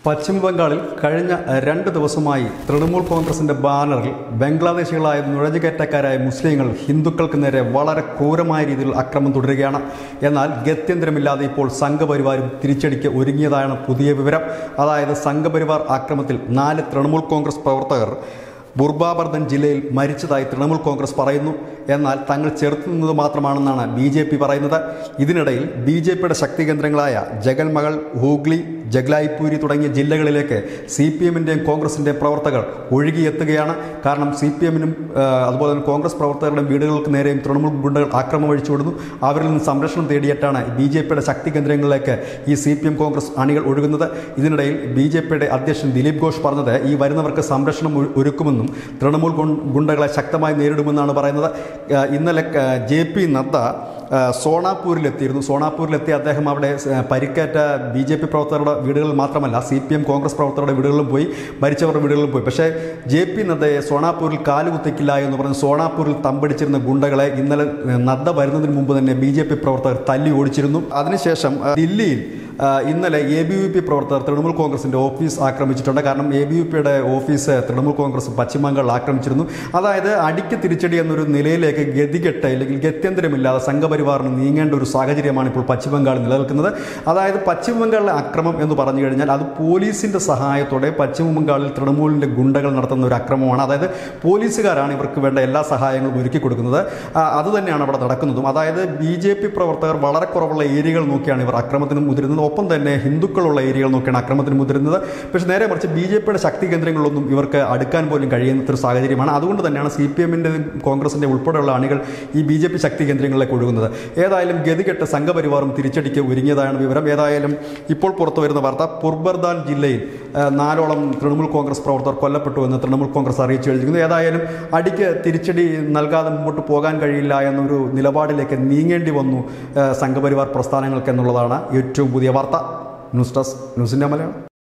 പശ്ചിമ ബംഗാളിൽ കഴിഞ്ഞ രണ്ട് ദിവസമായി തൃണമൂൽ കോൺഗ്രസിന്റെ ബാനറിൽ ബംഗ്ലാദേശികളായ നുഴഞ്ഞുകയറ്റക്കാരായ മുസ്ലിങ്ങൾ ഹിന്ദുക്കൾക്ക് നേരെ വളരെ ക്രൂരമായ രീതിയിൽ അക്രമം തുടരുകയാണ് എന്നാൽ ഗത്യന്തരമില്ലാതെ ഇപ്പോൾ സംഘപരിവാരും തിരിച്ചടിക്ക് ഒരുങ്ങിയതാണ് പുതിയ വിവരം അതായത് സംഘപരിവാർ ആക്രമത്തിൽ നാല് തൃണമൂൽ കോൺഗ്രസ് പ്രവർത്തകർ ബുർബാബർദൻ ജില്ലയിൽ മരിച്ചതായി തൃണമൂൽ കോൺഗ്രസ് പറയുന്നു എന്നാൽ തങ്ങൾ ചെറുത്തു നിന്നത് മാത്രമാണെന്നാണ് ബി ജെ പി പറയുന്നത് ഇതിനിടയിൽ ബി ജെ പിയുടെ ശക്തി കേന്ദ്രങ്ങളായ ജഗൽമകൾ ഹൂഗ്ലി ജഗ്ലായിപ്പൂരി തുടങ്ങിയ ജില്ലകളിലേക്ക് സി പി എമ്മിൻ്റെയും കോൺഗ്രസിൻ്റെയും പ്രവർത്തകർ ഒഴുകിയെത്തുകയാണ് കാരണം സി പി എമ്മിനും അതുപോലെ തന്നെ കോൺഗ്രസ് പ്രവർത്തകരുടെ വീടുകൾക്ക് നേരെയും തൃണമൂൽ ഗുണ്ടകൾ ആക്രമം അഴിച്ചുവിടുന്നു അവരിൽ നിന്ന് സംരക്ഷണം തേടിയിട്ടാണ് ബി ജെ പിയുടെ ശക്തി കേന്ദ്രങ്ങളിലേക്ക് ഈ സി പി എം കോൺഗ്രസ് അണികൾ ഒഴുകുന്നത് ഇതിനിടയിൽ ബി ജെ പിയുടെ അധ്യക്ഷൻ ദിലീപ് ഘോഷ് പറഞ്ഞത് ഈ വരുന്നവർക്ക് സംരക്ഷണം ഒരു- ഒരുക്കുമെന്നും തൃണമൂൽ ഗുൺ- ഗുണ്ടകളെ ശക്തമായി നേരിടുമെന്നാണ് പറയുന്നത് ആ, ഇന്നലെ ജെ പി നദ്ദ ആ, സോണാപൂരിലെത്തിയിരുന്നു സോണാപൂരിലെത്തി അദ്ദേഹം അവിടെ ആ, പരിക്കേറ്റ ബി ജെ പി പ്രവർത്തകരുടെ വീടുകളിൽ മാത്രമല്ല സി പി എം കോൺഗ്രസ് പ്രവർത്തകരുടെ വീടുകളിലും പോയി മരിച്ചവരുടെ വീടുകളിലും പോയി പക്ഷേ ജെ പി നദ്ദയെ സോണാപൂരിൽ കാലുകുത്തിക്കില്ല എന്ന് പറഞ്ഞ് സോണാപൂരിൽ തമ്പടിച്ചിരുന്ന ഗുണ്ടകളെ ഇന്നലെ ആ, നദ്ദ വരുന്നതിന് മുമ്പ് തന്നെ ബി ജെ പി പ്രവർത്തകർ തല്ലി ഓടിച്ചിരുന്നു അതിനുശേഷം ആ, ദില്ലിയിൽ ആ, ഇന്നലെ എ ബി വി പി പ്രവർത്തകർ തൃണമൂൽ കോൺഗ്രസിന്റെ ഓഫീസ് ആക്രമിച്ചിട്ടുണ്ട് കാരണം എ ബി വി പിയുടെ ഓഫീസ് തൃണമൂൽ കോൺഗ്രസ് പശ്ചിമ ബംഗാളിൽ ആക്രമിച്ചിരുന്നു അതായത് അടിക്ക് തിരിച്ചടി എന്നൊരു നിലയിലേക്ക് ഗതികെട്ട് അല്ലെങ്കിൽ ഗത്യന്തരമില്ലാതെ സംഘപരിവാറിന് നീങ്ങേണ്ട ഒരു സാഹചര്യമാണ് ഇപ്പോൾ പശ്ചിമ ബംഗാളിൽ നിലനിൽക്കുന്നത് അതായത് പശ്ചിമ ബംഗാളിലെ അക്രമം എന്ന് പറഞ്ഞു കഴിഞ്ഞാൽ അത് പോലീസിന്റെ സഹായത്തോടെ പശ്ചിമ ബംഗാളിൽ തൃണമൂലിന്റെ ഗുണ്ടകൾ നടത്തുന്ന ഒരു അക്രമമാണ് അതായത് പോലീസുകാരാണ് ഇവർക്ക് വേണ്ട എല്ലാ സഹായങ്ങളും ഒരുക്കി കൊടുക്കുന്നത് ആ, അത് തന്നെയാണ് അവിടെ നടക്കുന്നതും അതായത് ബി ജെ പി പ്രവർത്തകർ വളരെ കുറവുള്ള ഏരിയകൾ നോക്കിയാണ് ഇവർ അക്രമത്തിന് മുതിരുന്നത് ഒപ്പം തന്നെ ഹിന്ദുക്കളുള്ള ഏരിയകൾ നോക്കിയാണ് അക്രമത്തിന് മുതിരുന്നത് പക്ഷേ നേരെ മറിച്ച് ബി ജെ പിയുടെ ശക്തി കേന്ദ്രങ്ങളിലൊന്നും ഇവർക്ക് അടുക്കാൻ പോലും കഴിയുന്നൊരു സാഹചര്യമാണ് അതുകൊണ്ട് തന്നെയാണ് സി പി എമ്മിൻ്റെയും കോൺഗ്രസിൻ്റെ ഉൾപ്പെടെയുള്ള അണികൾ ഈ ബി ജെ പി ശക്തി കേന്ദ്രങ്ങളിലേക്ക് ഒഴുകുന്നത് ഏതായാലും ഗതികെട്ട് സംഘപരിവാറും തിരിച്ചടിക്ക് ഒരുങ്ങിയതാണ് വിവരം ഏതായാലും ഇപ്പോൾ പുറത്തു വരുന്ന വാർത്ത പുർബർദാൻ ജില്ലയിൽ ആ, നാലോളം തൃണമൂൽ കോൺഗ്രസ് പ്രവർത്തകർ കൊല്ലപ്പെട്ടു എന്ന് തൃണമൂൽ കോൺഗ്രസ് അറിയിച്ചു കഴിഞ്ഞിരിക്കുന്നു ഏതായാലും അടിക്ക് തിരിച്ചടി നൽകാതെ മുമ്പോട്ട് പോകാൻ കഴിയില്ല എന്നൊരു നിലപാടിലേക്ക് നീങ്ങേണ്ടി വന്നു ആ, സംഘപരിവാർ പ്രസ്ഥാനങ്ങൾക്ക് എന്നുള്ളതാണ് ഏറ്റവും പുതിയ വാർത്ത ന്യൂസ് ഡെസ്ക് ന്യൂസിൻ്റെ മലയാളം